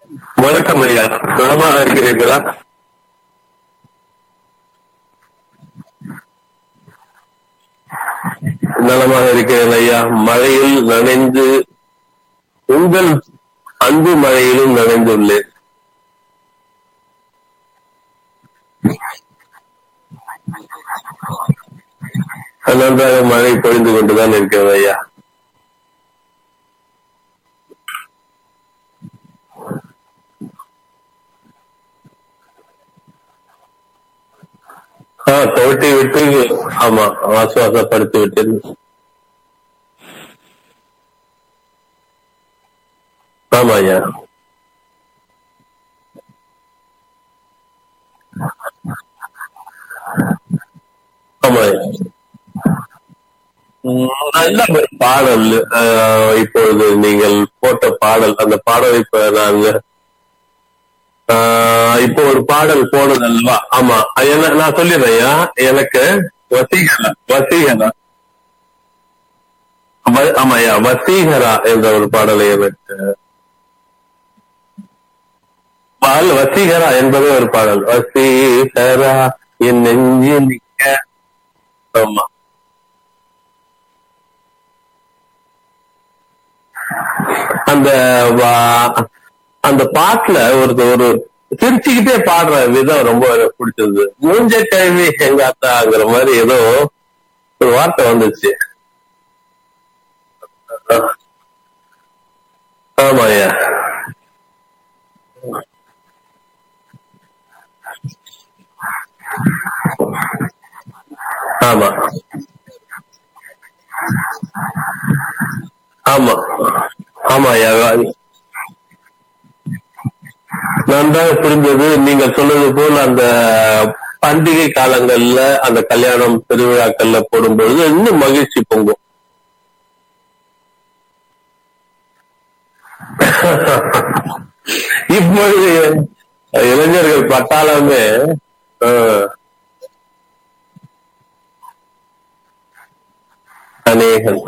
வணக்கம் ஐயா நலமாக இருக்கிறீர்களா நலமாக இருக்கிறேன் ஐயா மழையில் நனைந்து உங்கள் அன்பு மழையிலும் நனைந்துள்ளேன் நன்றாக மழை பொழிந்து கொண்டுதான் இருக்கிறது ஐயா ஆ துவட்டி விட்டு ஆமா ஆசுவாசப்படுத்தி விட்டேன் ஆமா ஐயா ஆமா ஐயா. உம், நல்ல ஒரு பாடல் ஆஹ், இப்பொழுது நீங்கள் போட்ட பாடல் அந்த பாடல் இப்ப நான் ஆஹ், இப்போ ஒரு பாடல் போனது அல்லவா ஆமா என்ன நான் சொல்லிடுறேன் ஐயா எனக்கு வசீகரா வசீகரா வ- ஆமா ஐயா வசீகரா என்ற ஒரு பாடலை எனக்கு பால் வசீகரா என்பது ஒரு பாடல் வசீகரா என் நெஞ்சில் நிற்க ஆமா அந்த வா- அந்த பாட்டுல ஒரு ஒரு சிரிச்சுக்கிட்டே பாடுற விதம் ரொம்ப எனக்கு பிடிச்சது மூஞ்ச கழுவி எங்க அத்தாங்கிற மாதிரி ஏதோ ஒரு வார்த்தை வந்துச்சு ஆமா ஐயா ஆமா ஆமா ஆமா ஐயா நன்றாக புரிந்தது நீங்க சொன்னது போல் அந்த பண்டிகை காலங்கள்ல அந்த கல்யாணம் திருவிழாக்கள்ல போடும்பொழுது இன்னும் மகிழ்ச்சி பொங்கும் இப்பொழுது இளைஞர்கள் பட்டாளமே ஆஹ், அநேகம்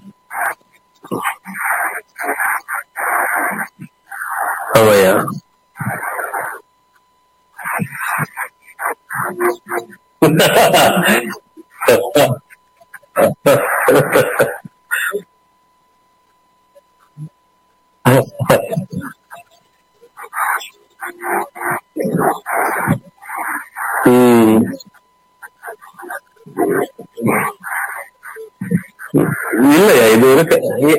ஆமாய்யா ம். இல்லையா இது இருக்கு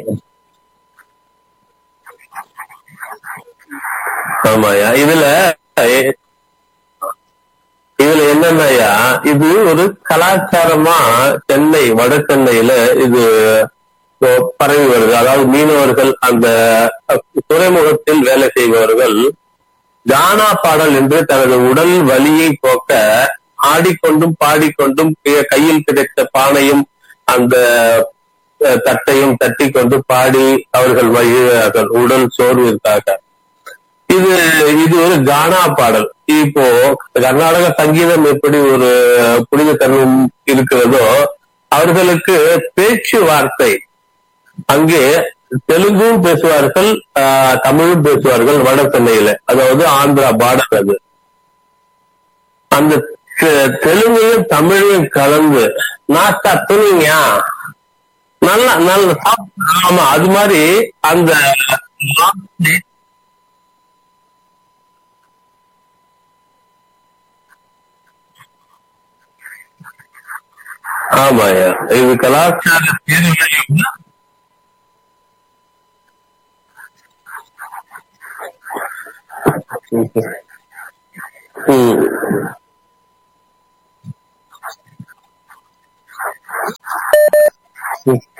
ஆமாயா இதுல எ- இதுல என்னன்னாயா இது ஒரு கலாச்சாரமா சென்னை வட சென்னையில இது இப்போ பரவி வருது அதாவது மீனவர்கள் அந்த துறைமுகத்தில் வேலை செய்பவர்கள் கானா பாடல் என்று தனது உடல் வலியை போக்க ஆடிக்கொண்டும் பாடிக்கொண்டும் கை- கையில் கிடைத்த பானையும் அந்த அஹ், தட்டையும் தட்டி கொண்டு பாடி அவர்கள் மகிழ்கிறார்கள் உடல் சோர்விற்காக இது இது ஒரு கானா பாடல் இப்போ கர்நாடக சங்கீதம் எப்படி ஒரு புனித தன்மம் இருக்கிறதோ அவர்களுக்கு பேச்சு வார்த்தை அங்கே தெலுங்கும் பேசுவார்கள் ஆஹ், தமிழும் பேசுவார்கள் வட சென்னையில அதாவது ஆந்திரா பார்டர் அது அந்த தெ- தெலுங்கையும் தமிழையும் கலந்து நாட்டா துணிங்க நல்ல நல்ல சாப்~ ஆமா அது மாதிரி அந்த ஆமாயா இது கலாச்சார சீர்குலையும் ம். ம்.